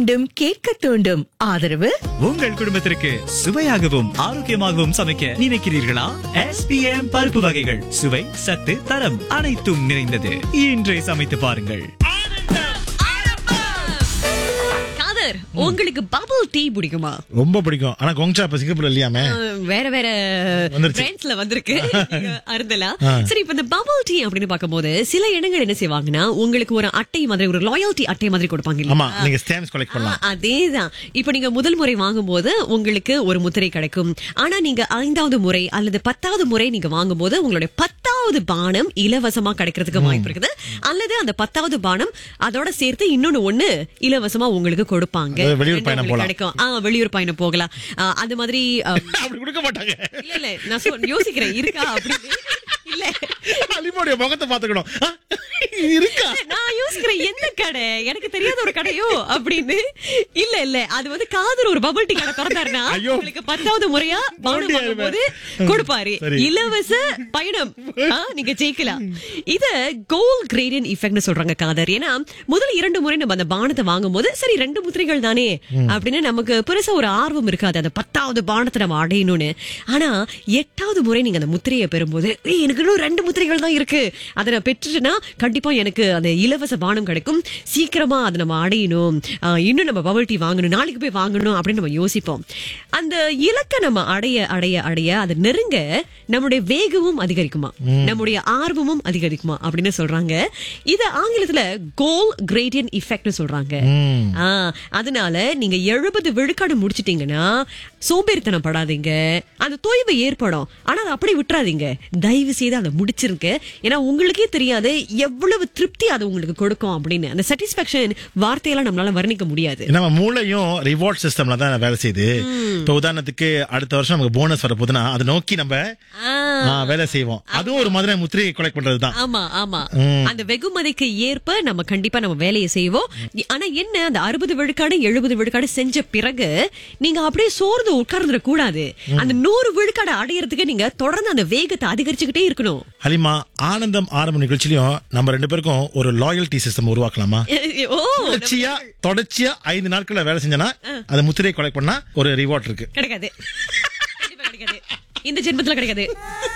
மீண்டும் கேட்க தூண்டும் ஆதரவு உங்கள் குடும்பத்திற்கு சுவையாகவும் ஆரோக்கியமாகவும் சமைக்க நினைக்கிறீர்களா எஸ்பிஎம் பருப்பு வகைகள் சுவை சத்து தரம் அனைத்தும் நிறைந்தது இன்றே சமைத்து பாருங்கள் காதர் உங்களுக்கு பபிள் டீ பிடிக்குமா ரொம்ப பிடிக்கும் ஆனா கொங்சா இப்ப சிங்கப்பூர்ல இல்லையாமே அஹ், வேற வேற வந்துருச்சு. பிராண்ட்ஸ்ல வந்திருக்கு நீங்க அருந்தலாம் ஆ. சரி இப்ப இந்த பபிள் டீ அப்படின்னு பார்க்கும்போது சில இடங்கள் என்ன செய்வாங்கன்னா உங்களுக்கு ஒரு அட்டை மாதிரி ஒரு லாயல்டி அட்டை மாதிரி கொடுப்பாங்க இல்லையா? ஆமா நீங்க ஸ்டாம்ப்ஸ் கலெக்ட் பண்ணலாம் ஆ, அதேதான் இப்ப நீங்க முதல் முறை வாங்கும்போது உங்களுக்கு ஒரு முத்திரை கிடைக்கும் ஆனா நீங்க ஐந்தாவது முறை அல்லது பத்தாவது முறை நீங்க வாங்கும்போது உங்களுடைய பத்தாவது பானம் இலவசமா கிடைக்கிறதுக்கு வாய்ப்பு இருக்குது அல்லது அந்த பத்தாவது பானம் அதோட சேர்த்து இன்னொன்னு ஒண்ணு இலவசமா உங்களுக்கு கொடுப்பாங்க அதாவது வெளியூர் ரெண்டு பயணம் உங்களுக்கு போலாம். கிடைக்கும் ஆ வெளியூர் பயணம் போகலாம் ஆ, அது மாதிரி ஆ, அப்படி கொடுக்க மாட்டாங்க இல்ல இல்ல நான் சொ- யோசிக்கிறேன் இருக்கா அப்படின்னு இல்ல அலிமோடைய முகத்தை பாத்துக்கணும் ஆ, இருக்கா நான் யோசிக்கிறேன் எந்த கடை எனக்கு தெரியாத ஒரு கடையோ அப்படின்னு இல்ல இல்ல அது வந்து காதல் ஒரு பபிள் டீ கடை திறந்தாருன்னா ஐயோ. உங்களுக்கு பத்தாவது முறையா பவுன் மறுபடியும் வாங்கும்போது ம். கொடுப்பாரு சரி. இலவச பயணம் ஆ, நீங்க ஜெயிக்கலாம் இத கோல் கிரேடியன் இஃபெக்ட்னு சொல்றாங்க காதர் ஏன்னா முதல் இரண்டு முறை நம்ம அந்த பானத்தை வாங்கும்போது சரி ரெண்டு முத்திரைகள் தானே அப்படின்னு நமக்கு பெருசா ஒரு ஆர்வம் இருக்காது அந்த பத்தாவது பானத்தை நம்ம அடையணும்னு ஆனா எட்டாவது முறை நீங்க அந்த முத்திரையை பெறும்போது "ஏய், எனக்கு இன்னும் ரெண்டு முத்திரைகள் தான் இருக்கு அதை நான் பெற்றுட்டேன்னா கண்டிப்பா எனக்கு அந்த இலவச பானம் கிடைக்கும் சீக்கிரமா அதை நம்ம அடையணும் ஆஹ், இன்னும் நம்ம பபிள் டீ வாங்கணும் நாளைக்கு போய் வாங்கணும் அப்படின்னு நம்ம யோசிப்போம் அந்த இலக்கை நம்ம அடைய அடைய அடைய அதை நெருங்க நம்முடைய வேகமும் அதிகரிக்குமா நம்முடைய ஆர்வமும் அதிகரிக்குமா அப்படின்னு சொல்றாங்க இத ஆங்கிலத்துல கோல் கிரேடியன் இஃபெக்ட்னு சொல்றாங்க ஆ, அதனால நீங்க எழுபது விழுக்காடு முடிச்சிட்டீங்கன்னா சோம்பேறித்தனம் படாதீங்க அந்த தொய்வு ஏற்படும் ஆனா அதை அப்படியே விட்டுறாதீங்க தயவு செய்து அதை முடிச்சிருங்க ஏன்னா உங்களுக்கே தெரியாது எவ்வளவு திருப்தி அது உங்களுக்கு கொடுக்கும் அப்படின்னு அந்த சாட்டிஸ்பாக்சன் வார்த்தையெல்லாம் நம்மளால வர்ணிக்க முடியாது நம்ம மூளையும் ரிவார்ட் சிஸ்டம்ல தான் வேலை செய்யுது இப்போ உதாரணத்துக்கு அடுத்த வருஷம் நமக்கு போனஸ் வர போதுன்னா அதை நோக்கி நம்ம ஆ, ஆ, வேலை செய்வோம் அதுவும் ஒரு மாதிரி முத்திரையை கொலெக்ட் பண்றதுதான் ஆமா ஆமா அந்த வெகுமதிக்கு ஏற்ப நம்ம கண்டிப்பா நம்ம வேலையை செய்வோம் ஆனா என்ன அந்த அறுபது விழுக்காடு எழுபது விழுக்காடு செஞ்ச பிறகு நீங்க அப்படியே சோர்ந்து உட்கார்ந்துட கூடாது அந்த நூறு விழுக்காடு அடையறதுக்கு நீங்க தொடர்ந்து அந்த வேகத்தை அதிகரிச்சுக்கிட்டே இருக்கணும் ஹலிமா ஆனந்தம் ஆரம்ப நிகழ்ச்சியிலும் நம்ம ரெண்டு பேருக்கும் ஒரு லாயல்டி சிஸ்டம் உருவாக்கலாமா ஓ தொடர்ச்சியா தொடர்ச்சியா ஐந்து நாட்கள்ல வேலை செஞ்சனா அந்த முத்திரையை கொலெக்ட் பண்ணா ஒரு ரிவார்ட் இருக்கு கிடைக்காது கண்டிப்பா கிடைக்காது இந்த ஜென்மத்துல கிடைக்காது